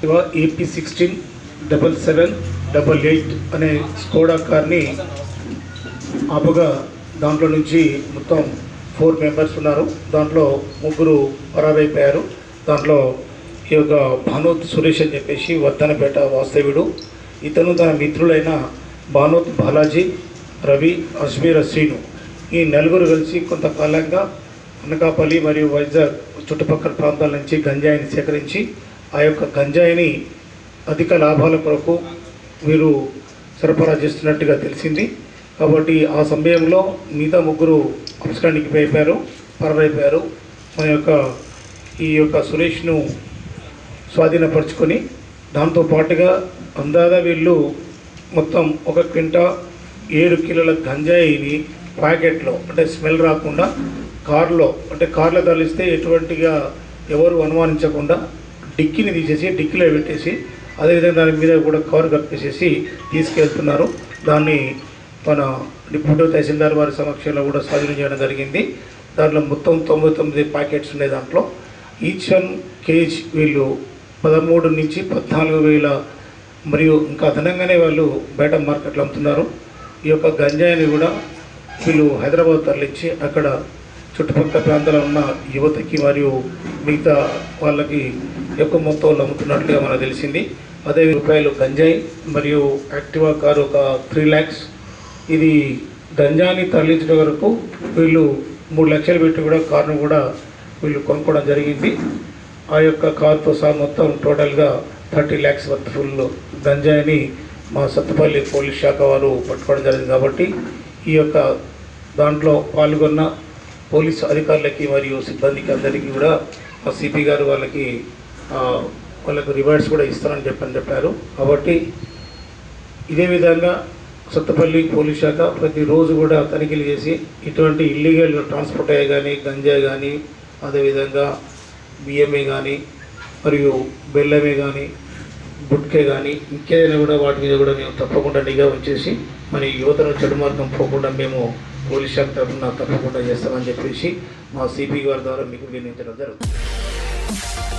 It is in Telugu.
AP sixteen double seven double eight అనే స్కోడా కార్ని ఆపగా దాంట్లో నుంచి మొత్తం ఫోర్ మెంబర్స్ ఉన్నారు దాంట్లో ముగ్గురు పరారైపోయారు దాంట్లో ఈ యొక్క భానోత్ సురేష్ అని చెప్పేసి వర్ధనపేట వాస్తవ్యుడు ఇతను తన మిత్రులైన భానోత్ బాలాజీ రవి అజ్మీర్ శ్రీను ఈ నలుగురు కలిసి కొంతకాలంగా అనకాపల్లి మరియు వైజాగ్ చుట్టుపక్కల ప్రాంతాల నుంచి గంజాయిని సేకరించి ఆ యొక్క గంజాయిని అధిక లాభాల కొరకు వీరు సరఫరా చేస్తున్నట్టుగా తెలిసింది కాబట్టి ఆ సమయంలో మిగతా ముగ్గురు అప్స్టాండ్కి అయిపోయారు పరరైపోయారు మన యొక్క ఈ యొక్క సురేష్ను స్వాధీనపరుచుకొని దాంతో పాటుగా అందాదా వీళ్ళు మొత్తం ఒక క్వింటా ఏడు కిలోల గంజాయిని ప్యాకెట్లో అంటే స్మెల్ రాకుండా కారులో అంటే కార్లో తరలిస్తే ఎటువంటిగా ఎవరు అనుమానించకుండా డిక్కీని తీసేసి డిక్కీలో పెట్టేసి అదేవిధంగా దాని మీద కూడా కవర్ కప్పేసేసి తీసుకెళ్తున్నారు దాన్ని మన డిప్యూటీ తహసీల్దార్ వారి సమక్షంలో కూడా స్వాధీనం చేయడం జరిగింది దాంట్లో మొత్తం తొంభై తొమ్మిది ప్యాకెట్స్ ఉన్నాయి దాంట్లో ఈచ్ వన్ కేజ్ వీళ్ళు పదమూడు నుంచి పద్నాలుగు వేల మరియు ఇంకా అదనంగానే వాళ్ళు బయట మార్కెట్లో అమ్ముతున్నారు ఈ యొక్క గంజాయిని కూడా వీళ్ళు హైదరాబాద్ తరలించి అక్కడ చుట్టుపక్కల ప్రాంతాల్లో ఉన్న యువతకి మరియు మిగతా వాళ్ళకి ఎక్కువ మొత్తంలో అమ్ముతున్నట్లుగా మనకు తెలిసింది అదే రూపాయలు గంజాయి మరియు యాక్టివా కారు ఒక త్రీ ల్యాక్స్ ఇది గంజాని తరలించడం వరకు వీళ్ళు మూడు లక్షలు పెట్టి కూడా కారును కూడా వీళ్ళు కొనుక్కోవడం జరిగింది ఆ యొక్క కారుతో సహా మొత్తం టోటల్గా థర్టీ ల్యాక్స్ వర్త్ ఫుల్ గంజాయిని మా సత్తుపల్లి పోలీస్ శాఖ వారు పట్టుకోవడం జరిగింది కాబట్టి ఈ యొక్క దాంట్లో పాల్గొన్న పోలీసు అధికారులకి మరియు సిబ్బందికి అందరికీ కూడా మా సిపి గారు వాళ్ళకి ఆ, వాళ్ళకు రివార్డ్స్ కూడా ఇస్తారని చెప్పని చెప్పారు కాబట్టి ఇదే విధంగా సత్తపల్లి పోలీస్ శాఖ ప్రతిరోజు కూడా తనిఖీలు చేసి ఇటువంటి ఇల్లీగల్ ట్రాన్స్పోర్ట్ అయ్యే కానీ గంజాయి కానీ అదేవిధంగా బియ్యమే కానీ మరియు బెల్లమే కానీ గుట్కే కానీ ఇంకేదైనా కూడా వాటి మీద కూడా మేము తప్పకుండా నిఘా ఉంచేసి మన యువతను చెడు మార్గం పోకుండా మేము పోలీస్ శాఖ తరఫున తప్పకుండా చేస్తామని చెప్పేసి మా సిపి గారి ద్వారా మీకు వినియోగించడం జరుగుతుంది